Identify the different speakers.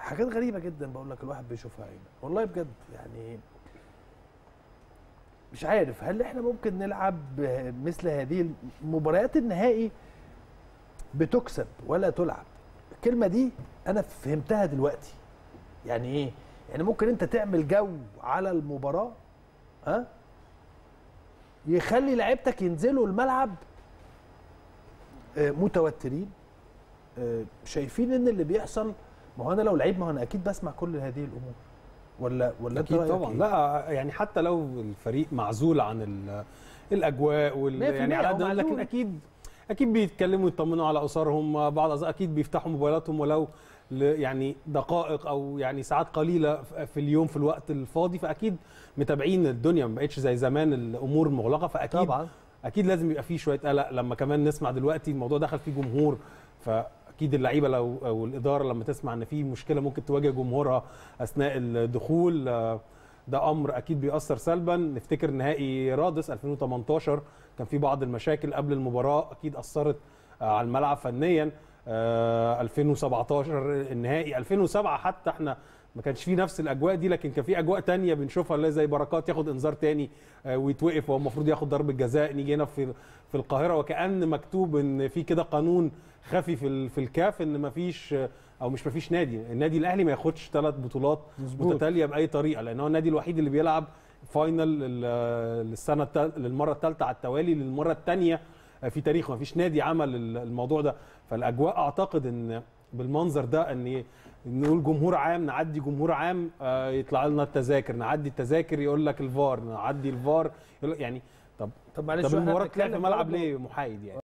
Speaker 1: حاجات غريبه جدا بقول لك الواحد بيشوفها هنا والله بجد يعني مش عارف هل احنا ممكن نلعب مثل هذه المباريات النهائي بتكسب ولا تلعب الكلمه دي انا فهمتها دلوقتي يعني ايه يعني ممكن انت تعمل جو على المباراه ها يخلي لعيبتك ينزلوا الملعب آه، متوترين آه، شايفين ان اللي بيحصل ما هو انا لو لعيب ما هو انا اكيد بسمع كل هذه الامور ولا ولا انت
Speaker 2: اكيد
Speaker 1: رأيك
Speaker 2: طبعا
Speaker 1: إيه؟
Speaker 2: لا يعني حتى لو الفريق معزول عن ال- الاجواء وال
Speaker 1: 100%
Speaker 2: يعني على قد
Speaker 1: هو
Speaker 2: ما- لكن
Speaker 1: معزول.
Speaker 2: اكيد اكيد بيتكلموا يطمنوا على اسرهم بعض الأز- اكيد بيفتحوا موبايلاتهم ولو ل- يعني دقائق او يعني ساعات قليله ف- في اليوم في الوقت الفاضي فاكيد متابعين الدنيا ما بقتش زي زمان الامور مغلقه فاكيد
Speaker 1: طبعا
Speaker 2: اكيد لازم يبقى فيه شويه قلق لما كمان نسمع دلوقتي الموضوع دخل فيه جمهور فاكيد اللعيبه لو او الاداره لما تسمع ان في مشكله ممكن تواجه جمهورها اثناء الدخول آه، ده امر اكيد بيأثر سلبا نفتكر نهائي رادس 2018 كان في بعض المشاكل قبل المباراه اكيد اثرت آه، على الملعب فنيا آه، 2017 النهائي 2007 حتى احنا ما كانش فيه نفس الاجواء دي لكن كان في اجواء تانية بنشوفها اللي زي بركات ياخد انذار تاني آه، ويتوقف وهو المفروض ياخد ضربه جزاء نيجي هنا في في القاهره وكان مكتوب ان في كده قانون خفي في ال- في الكاف ان ما فيش او مش ما فيش نادي النادي الاهلي ما ياخدش ثلاث بطولات
Speaker 1: مظبوط.
Speaker 2: متتاليه باي طريقه لان هو النادي الوحيد اللي بيلعب فاينل لل- للسنه التال- للمره الثالثه على التوالي للمره الثانيه في تاريخه ما فيش نادي عمل ال- الموضوع ده فالاجواء اعتقد ان بالمنظر ده ان نقول جمهور عام نعدي جمهور عام آه، يطلع لنا التذاكر نعدي التذاكر يقول لك الفار نعدي الفار يقول لك يعني طب
Speaker 1: طب معلش
Speaker 2: طب
Speaker 1: واحنا
Speaker 2: المباراه تلعب في
Speaker 1: بنتكلم
Speaker 2: ملعب
Speaker 1: برضه-
Speaker 2: ليه محايد يعني